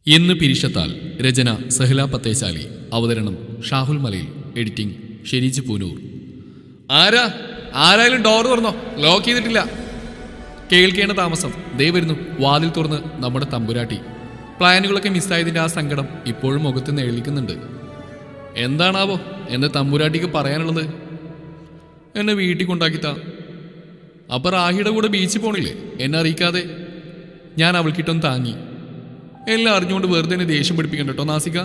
ഇന്ന് പിരിഷത്താൽ രചന സഹല പത്തേശാലി അവതരണം ഷാഹുൽ മലയിൽ എഡിറ്റിംഗ് ഷെരീജ് പൂനൂർ ആരാ ആരായാലും ഡോർ തുറന്നോ ലോക്ക് ചെയ്തിട്ടില്ല കേൾക്കേണ്ട താമസം ദേ വരുന്നു വാതിൽ തുറന്ന് നമ്മുടെ തമ്പുരാട്ടി പ്ലാനുകളൊക്കെ മിസ്സായതിന്റെ ആ സങ്കടം ഇപ്പോഴും മുഖത്ത് നേളിക്കുന്നുണ്ട് എന്താണാവോ എന്റെ തമ്പുരാട്ടിക്ക് പറയാനുള്ളത് എന്നെ വീട്ടിൽ കൊണ്ടാക്കിത്താ അപ്പൊ റാഹിയുടെ കൂടെ ബീച്ചിൽ പോണില്ലേ എന്നെ അറിയിക്കാതെ ഞാൻ അവൾക്കിട്ടൊന്ന് താങ്ങി എല്ലാം അറിഞ്ഞുകൊണ്ട് വെറുതെ എന്നെ ദേഷ്യം പിടിപ്പിക്കണ്ട കേട്ടോ നാസിക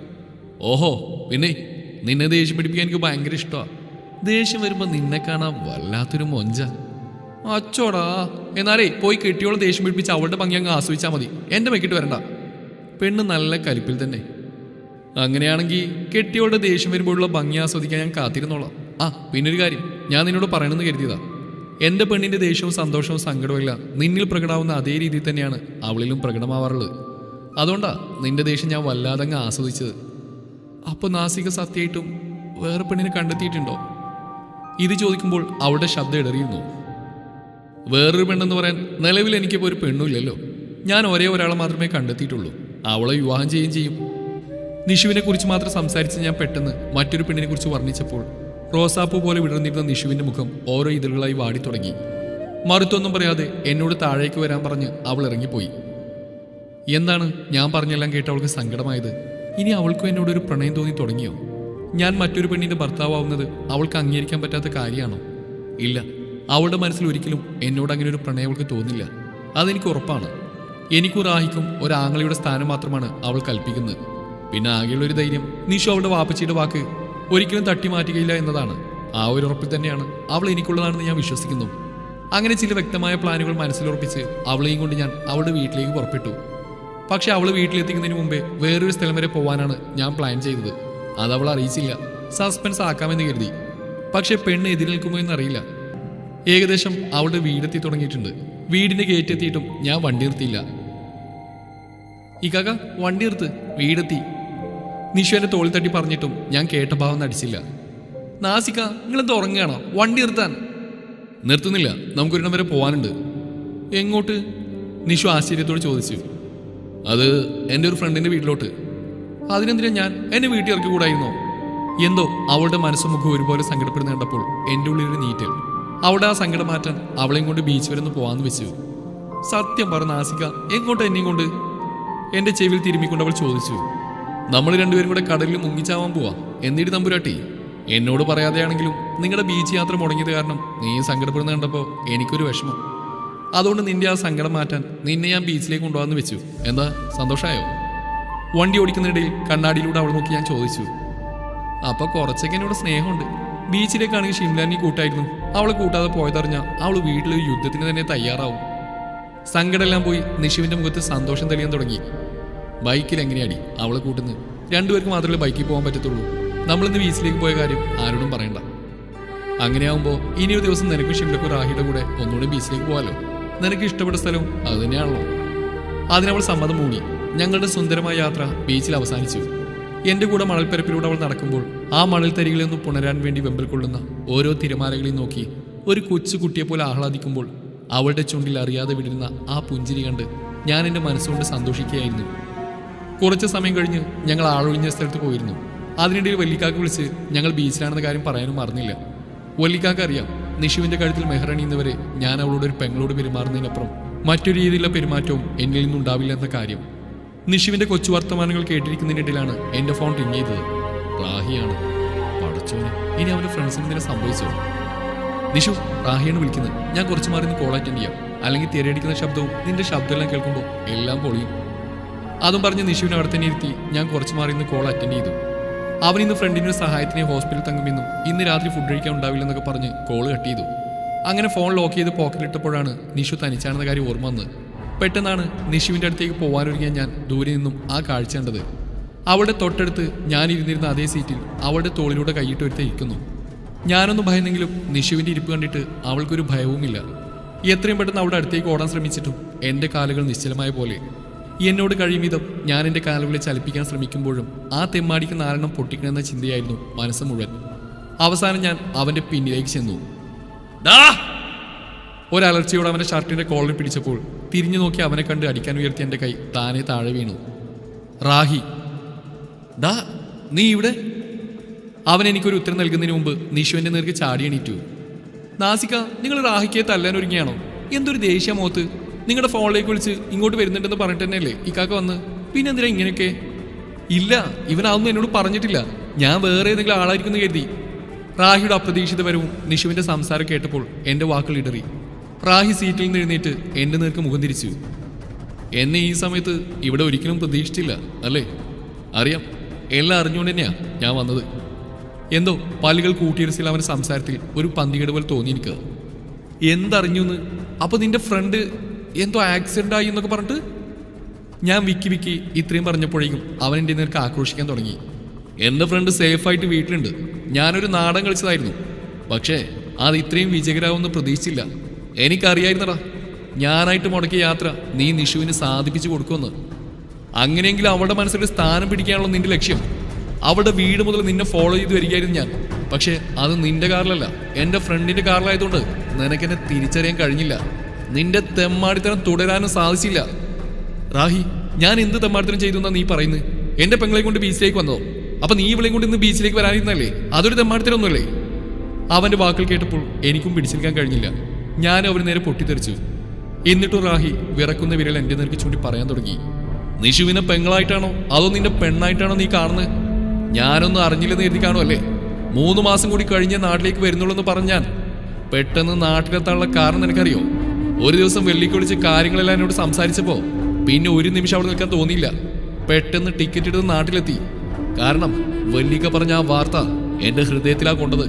ഓഹോ പിന്നെ നിന്നെ ദേഷ്യം പിടിപ്പിക്കാൻ എനിക്ക് ഭയങ്കര ഇഷ്ടമാണ് ദേഷ്യം വരുമ്പോൾ നിന്നെ കാണാൻ വല്ലാത്തൊരു മൊഞ്ച അച്ചോടാ എന്നാലേ പോയി കെട്ടിയോളം ദേഷ്യം പിടിപ്പിച്ച് അവളുടെ ഭംഗി അങ്ങ് ആസ്വദിച്ചാൽ മതി എൻ്റെ മെക്കിട്ട് വരണ്ട പെണ്ണ് നല്ല കലിപ്പിൽ തന്നെ അങ്ങനെയാണെങ്കിൽ കെട്ടിയോളുടെ ദേഷ്യം വരുമ്പോഴുള്ള ഭംഗി ആസ്വദിക്കാൻ ഞാൻ കാത്തിരുന്നോളാം ആ പിന്നൊരു കാര്യം ഞാൻ നിന്നോട് പറയണമെന്ന് കരുതിയതാ എന്റെ പെണ്ണിന്റെ ദേഷ്യവും സന്തോഷവും സങ്കടവും എല്ലാം നിന്നിൽ പ്രകടമാവുന്ന അതേ രീതിയിൽ തന്നെയാണ് അവളിലും പ്രകടമാവാറുള്ളത് അതുകൊണ്ടാ നിന്റെ ദേഷ്യം ഞാൻ വല്ലാതെ അങ്ങ് ആസ്വദിച്ചത് അപ്പൊ നാസിക സത്യമായിട്ടും വേറെ പെണ്ണിനെ കണ്ടെത്തിയിട്ടുണ്ടോ ഇത് ചോദിക്കുമ്പോൾ അവളുടെ ശബ്ദം ഇടറിയിരുന്നു വേറൊരു പെണ്ണെന്ന് പറയാൻ നിലവിൽ എനിക്കിപ്പോൾ ഒരു പെണ്ണുമില്ലല്ലോ ഞാൻ ഒരേ ഒരാളെ മാത്രമേ കണ്ടെത്തിയിട്ടുള്ളൂ അവളെ വിവാഹം ചെയ്യുകയും ചെയ്യും നിഷുവിനെ കുറിച്ച് മാത്രം സംസാരിച്ച് ഞാൻ പെട്ടെന്ന് മറ്റൊരു പെണ്ണിനെ കുറിച്ച് വർണ്ണിച്ചപ്പോൾ റോസാപ്പൂ പോലെ വിടർന്നിരുന്ന നിഷുവിന്റെ മുഖം ഓരോ ഇതളുകളായി വാടി തുടങ്ങി മറുത്തൊന്നും പറയാതെ എന്നോട് താഴേക്ക് വരാൻ പറഞ്ഞ് അവൾ ഇറങ്ങിപ്പോയി എന്താണ് ഞാൻ പറഞ്ഞെല്ലാം കേട്ട് അവൾക്ക് സങ്കടമായത് ഇനി അവൾക്കും എന്നോട് ഒരു പ്രണയം തോന്നി തുടങ്ങിയോ ഞാൻ മറ്റൊരു പെണ്ണിന്റെ ഭർത്താവുന്നത് അവൾക്ക് അംഗീകരിക്കാൻ പറ്റാത്ത കാര്യമാണോ ഇല്ല അവളുടെ മനസ്സിൽ ഒരിക്കലും എന്നോട് അങ്ങനെ ഒരു പ്രണയം അവൾക്ക് തോന്നില്ല അതെനിക്ക് ഉറപ്പാണ് എനിക്കും റാഹിക്കും ഒരു ആംഗ്ലയുടെ സ്ഥാനം മാത്രമാണ് അവൾ കൽപ്പിക്കുന്നത് പിന്നെ ആകെയുള്ള ഒരു ധൈര്യം നിഷു അവളുടെ വാപ്പച്ചിയുടെ വാക്ക് ഒരിക്കലും തട്ടി മാറ്റുകയില്ല എന്നതാണ് ആ ഒരു ഉറപ്പിൽ തന്നെയാണ് അവൾ എനിക്കുള്ളതാണെന്ന് ഞാൻ വിശ്വസിക്കുന്നു അങ്ങനെ ചില വ്യക്തമായ പ്ലാനുകൾ മനസ്സിലുറപ്പിച്ച് അവളെയും കൊണ്ട് ഞാൻ അവളുടെ വീട്ടിലേക്ക് പുറപ്പെട്ടു പക്ഷെ അവൾ വീട്ടിലെത്തിക്കുന്നതിന് മുമ്പേ വേറൊരു സ്ഥലം വരെ പോകാനാണ് ഞാൻ പ്ലാൻ ചെയ്തത് അത് അവൾ അറിയിച്ചില്ല സസ്പെൻസ് ആക്കാമെന്ന് കരുതി പക്ഷെ പെണ്ണ് എതിരേൽക്കുമോ എന്നറിയില്ല ഏകദേശം അവളുടെ വീടെത്തി തുടങ്ങിയിട്ടുണ്ട് വീടിന്റെ ഗേറ്റ് എത്തിയിട്ടും ഞാൻ വണ്ടി നിർത്തിയില്ല ഇക്കാക വണ്ടി നിർത്ത് വീടെത്തി നിഷു എന്നെ തോളിൽ തട്ടി പറഞ്ഞിട്ടും ഞാൻ കേട്ട ഭാവം നടിച്ചില്ല നാസിക്ക നിങ്ങളെന്ത് ഉറങ്ങുകയാണോ വണ്ടി നിർത്താൻ നിർത്തുന്നില്ല നമുക്കൊരിടം വരെ പോകാനുണ്ട് എങ്ങോട്ട് നിഷു ആശ്ചര്യത്തോട് ചോദിച്ചു അത് എൻ്റെ ഒരു ഫ്രണ്ടിൻ്റെ വീട്ടിലോട്ട് അതിനെന്തിനാ ഞാൻ എന്നെ വീട്ടിൽ ഇറക്കി കൂടായിരുന്നോ എന്തോ അവളുടെ മനസ്സും മുഖം ഒരുപോലെ സങ്കടപ്പെടുന്ന കണ്ടപ്പോൾ എൻ്റെ ഉള്ളിലൊരു നീറ്റൽ അവളുടെ ആ സങ്കടം മാറ്റാൻ അവളെയും കൊണ്ട് ബീച്ച് വരെ ഒന്ന് പോകാമെന്ന് വെച്ചു സത്യം പറഞ്ഞ ആസിക എങ്ങോട്ട് എന്നെയും കൊണ്ട് എൻ്റെ ചെവിയിൽ തിരുമ്മിക്കൊണ്ട് അവൾ ചോദിച്ചു നമ്മൾ രണ്ടുപേരും കൂടെ കടലിൽ മുങ്ങിച്ചാവാൻ പോവാ എന്നിട്ട് തമ്പുരാട്ടി എന്നോട് പറയാതെയാണെങ്കിലും നിങ്ങളുടെ ബീച്ച് യാത്ര മുടങ്ങിയത് കാരണം നീ സങ്കടപ്പെടുന്ന കണ്ടപ്പോൾ എനിക്കൊരു വിഷമം അതുകൊണ്ട് നിന്റെ ആ സങ്കടം മാറ്റാൻ നിന്നെ ഞാൻ ബീച്ചിലേക്ക് കൊണ്ടുപോകാന്ന് വെച്ചു എന്താ സന്തോഷമായോ വണ്ടി ഓടിക്കുന്നതിനിടയിൽ കണ്ണാടിയിലൂടെ അവൾ നോക്കി ഞാൻ ചോദിച്ചു അപ്പൊ കുറച്ചൊക്കെ എന്നോട് സ്നേഹമുണ്ട് ബീച്ചിലേക്കാണെങ്കിൽ ഷിംലാനി കൂട്ടായിരുന്നു അവളെ കൂട്ടാതെ പോയതറിഞ്ഞ അവൾ വീട്ടിലൊരു യുദ്ധത്തിന് തന്നെ തയ്യാറാവും സങ്കടെല്ലാം പോയി നിഷുവിന്റെ മുഖത്ത് സന്തോഷം തെളിയാൻ തുടങ്ങി ബൈക്കിൽ എങ്ങനെയാടി അവളെ കൂട്ടുന്നത് രണ്ടുപേർക്ക് മാത്രമേ ബൈക്കിൽ പോകാൻ പറ്റത്തുള്ളൂ നമ്മളിന്ന് ബീച്ചിലേക്ക് പോയ കാര്യം ആരോടും പറയണ്ട അങ്ങനെയാവുമ്പോൾ ഇനിയൊരു ദിവസം നിനക്ക് ഷിംലക്കും റാഹിയുടെ കൂടെ ഒന്നുകൂടി ബീച്ചിലേക്ക് പോകാലോ നിനക്ക് ഇഷ്ടപ്പെട്ട സ്ഥലവും അത് തന്നെയാണല്ലോ അതിനവൾ സമ്മതം മൂടി ഞങ്ങളുടെ സുന്ദരമായ യാത്ര ബീച്ചിൽ അവസാനിച്ചു എന്റെ കൂടെ മണൽപ്പരപ്പിലൂടെ അവൾ നടക്കുമ്പോൾ ആ മണൽ തരികളിൽ നിന്ന് പുണരാൻ വേണ്ടി വെമ്പൽ കൊള്ളുന്ന ഓരോ തിരമാലകളെയും നോക്കി ഒരു കൊച്ചു കുട്ടിയെ പോലെ ആഹ്ലാദിക്കുമ്പോൾ അവളുടെ ചുണ്ടിൽ അറിയാതെ വിടുന്ന ആ പുഞ്ചിരി കണ്ട് ഞാൻ എൻ്റെ മനസ്സുകൊണ്ട് സന്തോഷിക്കുകയായിരുന്നു കുറച്ച് സമയം കഴിഞ്ഞ് ഞങ്ങൾ ആളൊഴിഞ്ഞ സ്ഥലത്ത് പോയിരുന്നു അതിനിടയിൽ വല്ലിക്കാക്ക് വിളിച്ച് ഞങ്ങൾ ബീച്ചിലാണെന്ന കാര്യം പറയാനും മറന്നില്ല വല്ലിക്കാക്ക് അറിയാം നിഷുവിന്റെ കഴുത്തിൽ മെഹ്റണിയുന്നവരെ ഞാൻ അവളോട് ഒരു പെങ്ങളോട് പെരുമാറുന്നതിനപ്പുറം മറ്റൊരു രീതിയിലുള്ള പെരുമാറ്റവും എന്നിൽ നിന്നുണ്ടാവില്ല എന്ന കാര്യം നിഷുവിന്റെ കൊച്ചു വർത്തമാനങ്ങൾ കേട്ടിരിക്കുന്നതിനിടയിലാണ് എന്റെ ഫോൺ റിങ് ചെയ്തത് റാഹിയാണ് പടച്ചോനെ ഇനി അവന്റെ ഫ്രണ്ട്സിന് എന്തിനാ സംഭവിച്ചോ നിഷു റാഹിയാണ് വിളിക്കുന്നത് ഞാൻ കുറച്ച് മാറി നിന്ന് കോൾ അറ്റൻഡ് ചെയ്യാം അല്ലെങ്കിൽ തിരയടിക്കുന്ന ശബ്ദവും നിന്റെ ശബ്ദമെല്ലാം കേൾക്കുമ്പോൾ എല്ലാം പൊളിയും അതും പറഞ്ഞ് നിഷുവിനെ അവിടെ തന്നെ ഇരുത്തി ഞാൻ കുറച്ച് മാറി നിന്ന് കോൾ അറ്റൻഡ് ചെയ്തു അവൻ ഇന്ന് ഫ്രണ്ടിന്റെ ഒരു സഹായത്തിന് ഹോസ്പിറ്റലിൽ തങ്ങുമെന്നും ഇന്ന് രാത്രി ഫുഡ് കഴിക്കാൻ ഉണ്ടാവില്ലെന്നൊക്കെ പറഞ്ഞ് കോൾ കട്ട് ചെയ്തു അങ്ങനെ ഫോൺ ലോക്ക് ചെയ്ത് പോക്കറ്റിലിട്ടപ്പോഴാണ് നിഷു തനിച്ചാണെന്ന കാര്യം ഓർമ്മ വന്നത് പെട്ടെന്നാണ് നിഷുവിന്റെ അടുത്തേക്ക് പോകാനൊരുങ്ങിയ ഞാൻ ദൂരെ നിന്നും ആ കാഴ്ച കണ്ടത് അവളുടെ തൊട്ടടുത്ത് ഞാൻ ഇരുന്നിരുന്ന അതേ സീറ്റിൽ അവളുടെ തോളിലൂടെ കൈയിട്ട് ഒരുത്ത ഇരിക്കുന്നു ഞാനൊന്ന് ഭയന്നെങ്കിലും നിഷുവിന്റെ ഇരിപ്പ് കണ്ടിട്ട് അവൾക്കൊരു ഭയവുമില്ല എത്രയും പെട്ടെന്ന് അവിടെ അടുത്തേക്ക് ഓടാൻ ശ്രമിച്ചിട്ടും എൻ്റെ കാലുകൾ നിശ്ചലമായ പോലെ എന്നോട് കഴിയും വിധം ഞാൻ എൻ്റെ കാലുകളെ ചലിപ്പിക്കാൻ ശ്രമിക്കുമ്പോഴും ആ തെമ്മാടിക്ക് നാലെണ്ണം പൊട്ടിക്കണമെന്ന ചിന്തയായിരുന്നു മനസ്സ് മുഴുവൻ അവസാനം ഞാൻ അവൻ്റെ പിന്നിലേക്ക് ചെന്നു "ദാ!" ഒരലർച്ചയോടെ അവൻ്റെ ഷർട്ടിൻ്റെ കോളർ പിടിച്ചപ്പോൾ തിരിഞ്ഞു നോക്കി അവനെ കണ്ട് അടിക്കാൻ ഉയർത്തിയ എൻ്റെ കൈ താനെ താഴെ വീണു റാഹി ഡാ നീ ഇവിടെ അവൻ എനിക്കൊരു ഉത്തരം നൽകുന്നതിന് മുമ്പ് നിഷുവിന്റെ നേർക്ക് ചാടി എണീറ്റു നാസിക നിങ്ങൾ റാഹിക്കയെ തല്ലാൻ ഒരുങ്ങിയാണോ എന്തൊരു ദേഷ്യ മോത്ത് നിങ്ങളുടെ ഫോണിലേക്ക് വിളിച്ച് ഇങ്ങോട്ട് വരുന്നുണ്ടെന്ന് പറഞ്ഞിട്ട് തന്നെയല്ലേ ഇക്കാക്ക വന്ന് പിന്നെ എന്തിനാ ഇങ്ങനെയൊക്കെ ഇല്ല ഇവനതൊന്നും എന്നോട് പറഞ്ഞിട്ടില്ല ഞാൻ വേറെ ഏതെങ്കിലും ആളായിരിക്കുന്നു കരുതി റാഹിയുടെ അപ്രതീക്ഷിത വരവും നിഷുവിന്റെ സംസാരം കേട്ടപ്പോൾ എന്റെ വാക്കുകൾ ഇടറി റാഹി സീറ്റിൽ നിന്ന് എഴുന്നേറ്റ് എന്റെ നേർക്ക് മുഖം തിരിച്ചു എന്നെ ഈ സമയത്ത് ഇവിടെ ഒരിക്കലും പ്രതീക്ഷിച്ചില്ല അല്ലേ അറിയാം എല്ലാം അറിഞ്ഞുകൊണ്ട് തന്നെയാ ഞാൻ വന്നത് എന്തോ പല്ലുകൾ കൂട്ടിയിരച്ചിൽ അവന്റെ സംസാരത്തിൽ ഒരു പന്തികേട് പോലെ തോന്നി എനിക്ക് എന്തറിഞ്ഞുന്ന് അപ്പൊ നിന്റെ ഫ്രണ്ട് എന്തോ ആക്സിഡന്റ് ആയി എന്നൊക്കെ പറഞ്ഞിട്ട് ഞാൻ വിക്കി വിക്കി ഇത്രയും പറഞ്ഞപ്പോഴേക്കും അവൻ എൻ്റെ നേർക്ക് ആക്രോശിക്കാൻ തുടങ്ങി എൻ്റെ ഫ്രണ്ട് സേഫായിട്ട് വീട്ടിലുണ്ട് ഞാനൊരു നാടൻ കളിച്ചതായിരുന്നു പക്ഷേ അത് ഇത്രയും വിജയകരമാവുമെന്ന് പ്രതീക്ഷിച്ചില്ല എനിക്കറിയായിരുന്നടാ ഞാനായിട്ട് മുടക്കിയ യാത്ര നീ നിഷുവിന് സാധിപ്പിച്ചു കൊടുക്കുമെന്ന് അങ്ങനെയെങ്കിലും അവളുടെ മനസ്സിലൊരു സ്ഥാനം പിടിക്കാനുള്ള നിന്റെ ലക്ഷ്യം അവളുടെ വീട് മുതൽ നിന്നെ ഫോളോ ചെയ്ത് വരികയായിരുന്നു ഞാൻ പക്ഷേ അത് നിന്റെ കാറിലല്ല എൻ്റെ ഫ്രണ്ടിന്റെ കാറിലായതുകൊണ്ട് നിനക്കെന്നെ തിരിച്ചറിയാൻ കഴിഞ്ഞില്ല നിന്റെ തെമ്മാടിത്തരം തുടരാനും സാധിച്ചില്ല റാഹി ഞാൻ എന്ത് തെമ്മാടിത്തരം ചെയ്തു എന്നാ നീ പറയുന്നത് എന്റെ പെങ്ങളെ കൊണ്ട് ബീച്ചിലേക്ക് വന്നോ അപ്പൊ നീ ഇവളെയും കൊണ്ട് ഇന്ന് ബീച്ചിലേക്ക് വരാനിരുന്നല്ലേ അതൊരു തെമ്മാടിത്തരം ഒന്നുമല്ലേ അവന്റെ വാക്കുകൾ കേട്ടപ്പോൾ എനിക്കും പിടിച്ചെടുക്കാൻ കഴിഞ്ഞില്ല ഞാൻ അവന് നേരെ പൊട്ടിത്തെറിച്ചു എന്നിട്ടും റാഹി വിറക്കുന്ന വിരൽ എന്റെ നേർക്ക് ചൂണ്ടി പറയാൻ തുടങ്ങി നിഷുവിനെ പെങ്ങളായിട്ടാണോ അതോ നിന്റെ പെണ്ണായിട്ടാണോ നീ കാണുന്നത് ഞാനൊന്നും അറിഞ്ഞില്ലെന്ന് കരുതി കാണുമല്ലേ മൂന്ന് മാസം കൂടി കഴിഞ്ഞേ നാട്ടിലേക്ക് വരുന്നുള്ളൂ എന്ന് പറഞ്ഞാൽ പെട്ടെന്ന് നാട്ടിലെത്താനുള്ള കാരണം നിനക്കറിയോ ഒരു ദിവസം വെള്ളിക്ക് വിളിച്ച് കാര്യങ്ങളെല്ലാം എന്നോട് സംസാരിച്ചപ്പോ പിന്നെ ഒരു നിമിഷം അവിടെ നിൽക്കാൻ തോന്നിയില്ല പെട്ടെന്ന് ടിക്കറ്റ് എടുത്ത് നാട്ടിലെത്തി കാരണം വെള്ളിക്ക പറഞ്ഞ ആ വാർത്ത എന്റെ ഹൃദയത്തിലാ കൊണ്ടത്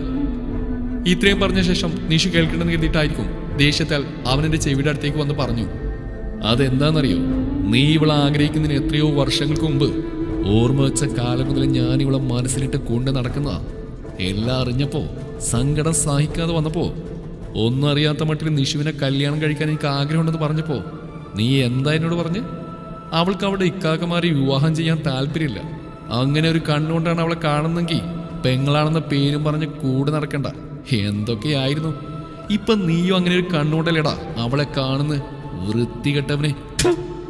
ഇത്രയും പറഞ്ഞ ശേഷം നിഷു കേൾക്കണമെന്ന് കരുതിയിട്ടായിരിക്കും ദേഷ്യത്താൽ അവൻ എന്റെ ചെവിയുടെ അടുത്തേക്ക് വന്ന് പറഞ്ഞു അതെന്താണെന്നറിയോ നീ ഇവളെ ആഗ്രഹിക്കുന്നതിന് എത്രയോ വർഷങ്ങൾക്ക് മുമ്പ് ഓർമ്മ വെച്ച കാലം മുതൽ ഞാൻ ഇവളെ മനസ്സിലിട്ട് കൊണ്ട് നടക്കുന്നതാ എല്ലാം അറിഞ്ഞപ്പോ സങ്കടം സഹിക്കാതെ വന്നപ്പോ ഒന്നും അറിയാത്ത മട്ടിൽ നിഷുവിനെ കല്യാണം കഴിക്കാൻ എനിക്ക് ആഗ്രഹമുണ്ടെന്ന് പറഞ്ഞപ്പോ നീ എന്താ എന്നോട് പറഞ്ഞ് അവൾക്ക് അവിടെ ഇക്കാക്കമാരെ വിവാഹം ചെയ്യാൻ താല്പര്യമില്ല അങ്ങനെ ഒരു കണ്ണുകൊണ്ടാണ് അവളെ കാണുന്നെങ്കിൽ പെങ്ങളാണെന്ന പേരും പറഞ്ഞ് കൂടെ നടക്കണ്ട എന്തൊക്കെയായിരുന്നു ഇപ്പൊ നീയും അങ്ങനെ ഒരു കണ്ണുകൊണ്ടല്ലേടാ അവളെ കാണുന്ന വൃത്തികെട്ടവനെ ഥു.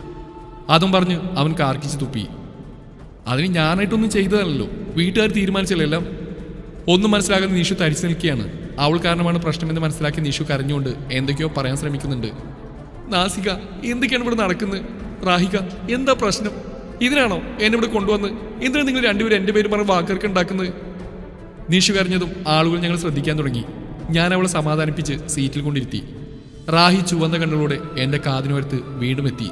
അതും പറഞ്ഞ് അവൻ കാർക്കിച്ച് തുപ്പി അതിന് ഞാനായിട്ടൊന്നും ചെയ്തതല്ലോ വീട്ടുകാർ തീരുമാനിച്ചല്ലോ എല്ലാം ഒന്നും മനസ്സിലാകാതെ നിഷു തരിച്ചു നിൽക്കുകയാണ് അവൾ കാരണമാണ് പ്രശ്നമെന്ന് മനസ്സിലാക്കി നിഷു കരഞ്ഞുകൊണ്ട് എന്തൊക്കെയോ പറയാൻ ശ്രമിക്കുന്നുണ്ട് നാസിക എന്തൊക്കെയാണ് ഇവിടെ നടക്കുന്നത് റാഹിക എന്താ പ്രശ്നം ഇതിനാണോ എന്നെ ഇവിടെ കൊണ്ടുവന്ന് എന്തിനാണ് നിങ്ങൾ രണ്ടുപേരും എൻ്റെ പേര് പറഞ്ഞ് വാക്കർക്ക് ഉണ്ടാക്കുന്നത് നിഷു കരഞ്ഞതും ആളുകൾ ഞങ്ങൾ ശ്രദ്ധിക്കാൻ തുടങ്ങി ഞാൻ അവളെ സമാധാനിപ്പിച്ച് സീറ്റിൽ കൊണ്ടിരുത്തി റാഹി ചുവന്ന കണ്ണുകളോടെ എൻ്റെ കാതിനോരത്ത് വീണ്ടും എത്തി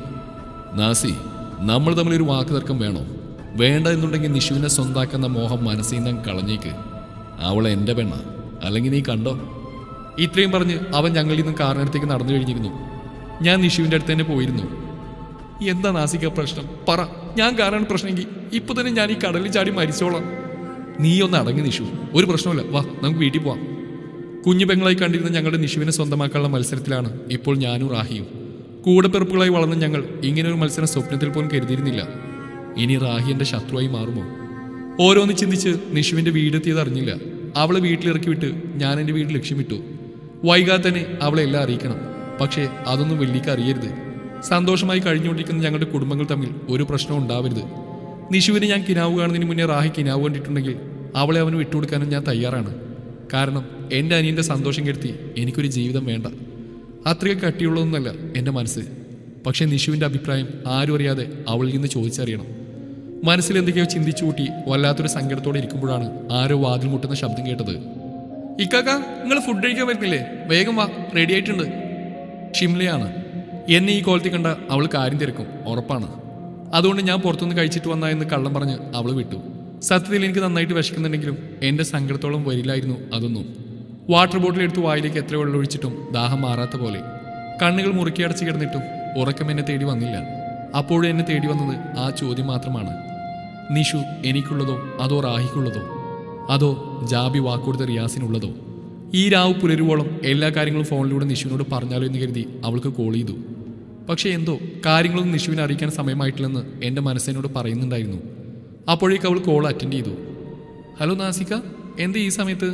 നാസി നമ്മൾ തമ്മിൽ ഒരു വാക്ക് തർക്കം വേണോ വേണ്ട എന്നുണ്ടെങ്കിൽ നിഷുവിനെ സ്വന്താക്കുന്ന മോഹം മനസ്സിൽ നിന്ന് കളഞ്ഞേക്ക് അവൾ എൻ്റെ പെണ്ണ അല്ലെങ്കിൽ നീ കണ്ടോ ഇത്രയും പറഞ്ഞ് അവൻ ഞങ്ങളിൽ നിന്നും കാറിനടുത്തേക്ക് നടന്നു കഴിഞ്ഞിരുന്നു ഞാൻ നിഷുവിൻ്റെ അടുത്ത് തന്നെ പോയിരുന്നു എന്താ നാസിക പ്രശ്നം പറ ഞാൻ കാരണം പ്രശ്നമെങ്കിൽ ഇപ്പൊ തന്നെ ഞാൻ ഈ കടലിൽ ചാടി മരിച്ചോളാം നീ ഒന്ന് അടങ്ങി നിഷു ഒരു പ്രശ്നമില്ല വാ നമുക്ക് വീട്ടിൽ പോവാം കുഞ്ഞു പെങ്ങളായി കണ്ടിരുന്ന ഞങ്ങളുടെ നിഷുവിനെ സ്വന്തമാക്കാനുള്ള മത്സരത്തിലാണ് ഇപ്പോൾ ഞാനും റാഹിയും കൂടപ്പിറപ്പുകളായി വളർന്ന ഞങ്ങൾ ഇങ്ങനെ ഒരു മത്സരം സ്വപ്നത്തിൽ പോലും കരുതിയിരുന്നില്ല ഇനി റാഹി എന്റെ ശത്രുവായി മാറുമോ ഓരോന്ന് ചിന്തിച്ച് നിഷുവിന്റെ വീടെത്തിയത് അറിഞ്ഞില്ല അവളെ വീട്ടിലിറക്കി വിട്ട് ഞാൻ എൻ്റെ വീട് ലക്ഷ്യമിട്ടു വൈകാതെ തന്നെ അവളെ എല്ലാം അറിയിക്കണം പക്ഷേ അതൊന്നും വെള്ളിക്ക് അറിയരുത് സന്തോഷമായി കഴിഞ്ഞുകൊണ്ടിരിക്കുന്ന ഞങ്ങളുടെ കുടുംബങ്ങൾ തമ്മിൽ ഒരു പ്രശ്നവും ഉണ്ടാവരുത് നിഷുവിനെ ഞാൻ കിനാവ് കാണുന്നതിന് മുന്നേ റാഹി കിനാവ് കണ്ടിട്ടുണ്ടെങ്കിൽ അവളെ അവന് വിട്ടുകൊടുക്കാനും ഞാൻ തയ്യാറാണ് കാരണം എൻ്റെ അനിയൻ്റെ സന്തോഷം കെടുത്തി എനിക്കൊരു ജീവിതം വേണ്ട അത്രയും കട്ടിയുള്ളതൊന്നുമല്ല എൻ്റെ മനസ്സ് പക്ഷേ നിഷുവിൻ്റെ അഭിപ്രായം ആരും അറിയാതെ അവളിൽ നിന്ന് ചോദിച്ചറിയണം മനസ്സിൽ എന്തൊക്കെയോ ചിന്തിച്ചു കൂട്ടി വല്ലാത്തൊരു സങ്കടത്തോടെ ഇരിക്കുമ്പോഴാണ് ആരോ വാതിൽ മുട്ടുന്ന ശബ്ദം കേട്ടത് ഇക്കാക്ക നിങ്ങൾ ഫുഡ് കഴിക്കാൻ വരുന്നില്ലേ വേഗം വാ റെഡി ആയിട്ടുണ്ട് ഷിംലയാണ് എന്നെ ഈ കോലത്തിൽ കണ്ട അവൾ കാര്യം തിരക്കും ഉറപ്പാണ് അതുകൊണ്ട് ഞാൻ പുറത്തുനിന്ന് കഴിച്ചിട്ട് വന്നാ എന്ന് കള്ളം പറഞ്ഞ് അവൾ വിട്ടു സത്യത്തിൽ എനിക്ക് നന്നായിട്ട് വിശക്കുന്നുണ്ടെങ്കിലും എൻ്റെ സങ്കടത്തോളം വരില്ലായിരുന്നു അതൊന്നും വാട്ടർ ബോട്ടിൽ എടുത്ത് വായിലേക്ക് എത്ര വെള്ളം ഒഴിച്ചിട്ടും ദാഹം മാറാത്ത പോലെ കണ്ണുകൾ മുറുക്കി അടച്ച് കിടന്നിട്ടും ഉറക്കം എന്നെ തേടി വന്നില്ല അപ്പോഴും എന്നെ തേടി വന്നത് ആ ചോദ്യം മാത്രമാണ് നിഷു എനിക്കുള്ളതോ അതോ റാഹിക്കുള്ളതോ അതോ ജാബി വാക്കുകൊടുത്ത റിയാസിനുള്ളതോ ഈ രാവ് പുലരുവോളം എല്ലാ കാര്യങ്ങളും ഫോണിലൂടെ നിഷുവിനോട് പറഞ്ഞാലോ എന്ന് കരുതി അവൾക്ക് കോൾ ചെയ്തു പക്ഷേ എന്തോ കാര്യങ്ങളൊന്നും നിഷുവിനെ അറിയിക്കാൻ സമയമായിട്ടില്ലെന്ന് എൻ്റെ മനസ്സിനോട് പറയുന്നുണ്ടായിരുന്നു അപ്പോഴേക്ക് അവൾ കോൾ അറ്റൻഡ് ചെയ്തു ഹലോ നാസിക എന്ത് ഈ സമയത്ത്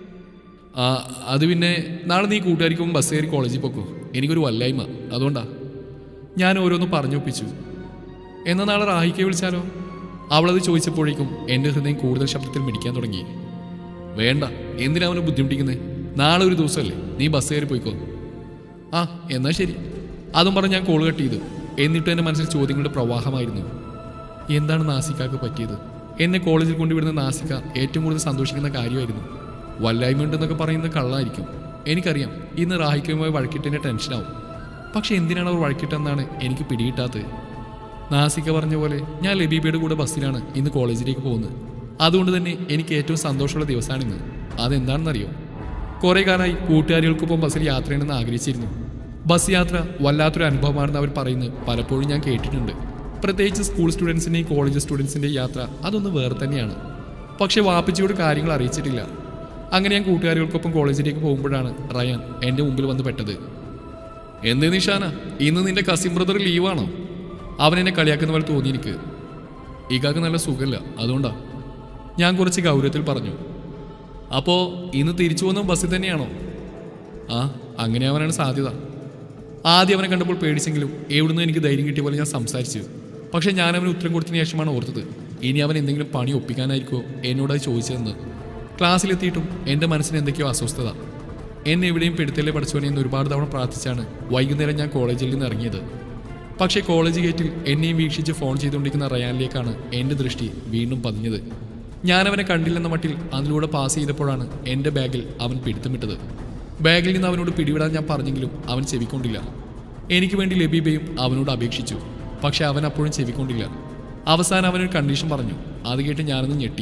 ആ അത് പിന്നെ നാളെ നീ കൂട്ടുകാരിക്കും ബസ് കയറി കോളേജിൽ പോക്കോ എനിക്കൊരു വല്ലായ്മ അതുകൊണ്ടാ ഞാൻ ഓരോന്ന് പറഞ്ഞൊപ്പിച്ചു എന്നാൽ നാളെ റാഹിക്കെ വിളിച്ചാലോ അവളത് ചോദിച്ചപ്പോഴേക്കും എൻ്റെ ഹൃദയം കൂടുതൽ ശബ്ദത്തിൽ മിടിക്കാൻ തുടങ്ങി വേണ്ട എന്തിനാ അവനെ ബുദ്ധിമുട്ടിക്കുന്നത് നാളെ ഒരു ദിവസമല്ലേ നീ ബസ് കയറി പോയിക്കോ ആ എന്നാ ശരി അതും പറഞ്ഞ് ഞാൻ കോൾ കട്ട് ചെയ്തു എന്നിട്ട് എൻ്റെ മനസ്സിൽ ചോദ്യങ്ങളുടെ പ്രവാഹമായിരുന്നു എന്താണ് നാസിക്കാക്ക് പറ്റിയത് എന്നെ കോളേജിൽ കൊണ്ടുവിടുന്ന നാസിക ഏറ്റവും കൂടുതൽ സന്തോഷിക്കുന്ന കാര്യമായിരുന്നു വല്ലായ്മയുണ്ടെന്നൊക്കെ പറയുന്നത് കള്ളായിരിക്കും എനിക്കറിയാം ഇന്ന് റാഹിക്കുമായി വഴക്കിട്ടതിൻ്റെ ടെൻഷനാവും പക്ഷെ എന്തിനാണ് അവർ വഴക്കിട്ടെന്നാണ് എനിക്ക് പിടികിട്ടാത്തത് നാസിക പറഞ്ഞ പോലെ ഞാൻ ലബീബയുടെ കൂടെ ബസ്സിലാണ് ഇന്ന് കോളേജിലേക്ക് പോകുന്നത് അതുകൊണ്ട് തന്നെ എനിക്ക് ഏറ്റവും സന്തോഷമുള്ള ദിവസമാണിന്ന് അതെന്താണെന്നറിയോ കുറേ കാലമായി കൂട്ടുകാരികൾക്കൊപ്പം ബസ്സിൽ യാത്ര ചെയ്യണമെന്ന് ആഗ്രഹിച്ചിരുന്നു ബസ് യാത്ര വല്ലാത്തൊരു അനുഭവമാണെന്ന് അവർ പറയുന്നത് പലപ്പോഴും ഞാൻ കേട്ടിട്ടുണ്ട് പ്രത്യേകിച്ച് സ്കൂൾ സ്റ്റുഡൻസിൻ്റെയും കോളേജ് സ്റ്റുഡൻസിൻ്റെയും യാത്ര അതൊന്ന് വേറെ തന്നെയാണ് പക്ഷേ വാപ്പിച്ചിയോട് കാര്യങ്ങൾ അറിയിച്ചിട്ടില്ല അങ്ങനെ ഞാൻ കൂട്ടുകാരികൾക്കൊപ്പം കോളേജിലേക്ക് പോകുമ്പോഴാണ് റയാൻ എൻ്റെ മുമ്പിൽ വന്ന് പെട്ടത് എന്ത് നിഷാന ഇന്ന് നിന്റെ കസിൻ ബ്രദർ ലീവാണോ അവൻ എന്നെ കളിയാക്കുന്ന പോലെ തോന്നി എനിക്ക് ഇക്കാക്ക് നല്ല സുഖമില്ല അതുകൊണ്ടാ ഞാൻ കുറച്ച് ഗൗരവത്തിൽ പറഞ്ഞു അപ്പോൾ ഇന്ന് തിരിച്ചു പോകുന്ന ബസ്സിൽ തന്നെയാണോ ആ അങ്ങനെ അവനാണ് സാധ്യത ആദ്യം അവനെ കണ്ടപ്പോൾ പേടിച്ചെങ്കിലും എവിടുന്ന് എനിക്ക് ധൈര്യം കിട്ടിയ പോലെ ഞാൻ സംസാരിച്ചു പക്ഷേ ഞാൻ അവന് ഉത്തരം കൊടുത്തതിന് ശേഷമാണ് ഓർത്തത് ഇനി അവൻ എന്തെങ്കിലും പണി ഒപ്പിക്കാനായിരിക്കുമോ എന്നോടത് ചോദിച്ചതെന്ന് ക്ലാസ്സിലെത്തിയിട്ടും എൻ്റെ മനസ്സിന് എന്തൊക്കെയോ അസ്വസ്ഥത എന്നെ എവിടെയും പെടുത്തല്ലേ പഠിച്ചോനെ എന്ന് ഒരുപാട് തവണ പ്രാർത്ഥിച്ചാണ് വൈകുന്നേരം ഞാൻ കോളേജിൽ നിന്ന് ഇറങ്ങിയത് പക്ഷേ കോളേജ് ഗേറ്റിൽ എന്നെയും വീക്ഷിച്ച് ഫോൺ ചെയ്തുകൊണ്ടിരിക്കുന്ന റയാനിലേക്കാണ് എൻ്റെ ദൃഷ്ടി വീണ്ടും പതിഞ്ഞത് ഞാൻ അവനെ കണ്ടില്ലെന്ന മട്ടിൽ അതിലൂടെ പാസ് ചെയ്തപ്പോഴാണ് എൻ്റെ ബാഗിൽ അവൻ പിടുത്തമിട്ടത് ബാഗിൽ നിന്ന് അവനോട് പിടിവിടാൻ ഞാൻ പറഞ്ഞെങ്കിലും അവൻ ചെവിക്കൊണ്ടില്ല എനിക്ക് വേണ്ടി ലബീബയും അവനോട് അപേക്ഷിച്ചു പക്ഷെ അവൻ അപ്പോഴും ചെവിക്കൊണ്ടില്ല അവസാനം അവനൊരു കണ്ടീഷൻ പറഞ്ഞു അത് കേട്ട് ഞാനൊന്ന് ഞെട്ടി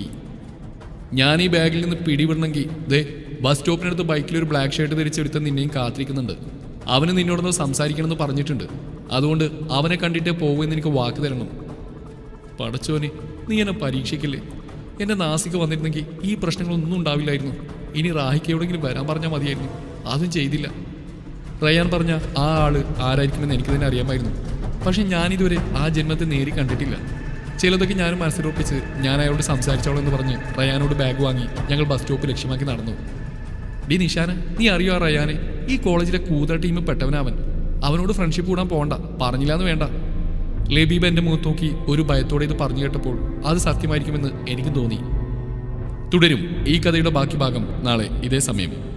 ഞാൻ ഈ ബാഗിൽ നിന്ന് പിടിവിടണമെങ്കിൽ ദേ ബസ് സ്റ്റോപ്പിനടുത്ത് ബൈക്കിൽ ഒരു ബ്ലാക്ക് ഷർട്ട് ധരിച്ചെടുത്ത് നിന്നെയും കാത്തിരിക്കുന്നുണ്ട് അവന് നിന്നോടൊന്ന് സംസാരിക്കണമെന്ന് പറഞ്ഞിട്ടുണ്ട് അതുകൊണ്ട് അവനെ കണ്ടിട്ടേ പോകുമെന്ന് എനിക്ക് വാക്ക് തരണം പടച്ചോനെ നീ എന്നെ പരീക്ഷിക്കില്ലേ എന്റെ നാസിക വന്നിരുന്നെങ്കിൽ ഈ പ്രശ്നങ്ങളൊന്നും ഉണ്ടാവില്ലായിരുന്നു ഇനി റാഹിക്ക് എവിടെയെങ്കിലും വരാൻ പറഞ്ഞാൽ മതിയായിരുന്നു അതും ചെയ്തില്ല റയാൻ പറഞ്ഞ ആ ആള് ആരായിരിക്കുമെന്ന് എനിക്ക് തന്നെ അറിയാമായിരുന്നു പക്ഷെ ഞാനിതുവരെ ആ ജന്മത്തെ നേരി കണ്ടിട്ടില്ല ചിലതൊക്കെ ഞാനും മനസ്സിലുറപ്പിച്ച് ഞാൻ അയാളോട് സംസാരിച്ചോളൂ എന്ന് പറഞ്ഞ് റയാനോട് ബാഗ് വാങ്ങി ഞങ്ങൾ ബസ് സ്റ്റോപ്പ് ലക്ഷ്യമാക്കി നടന്നു ഡി നിഷാന നീ അറിയോ ആ റയാനെ ഈ കോളേജിലെ കൂതറ ടീമിൽ പെട്ടവനവൻ അവനോട് ഫ്രണ്ട്ഷിപ്പ് കൂടാൻ പോകണ്ട പറഞ്ഞില്ലാന്ന് വേണ്ട ലബീബ് എൻ്റെ മുഖത്ത് നോക്കി ഒരു ഭയത്തോടെ ഇത് പറഞ്ഞു കേട്ടപ്പോൾ അത് സത്യമായിരിക്കുമെന്ന് എനിക്ക് തോന്നി തുടരും ഈ കഥയുടെ ബാക്കി ഭാഗം നാളെ ഇതേ സമയം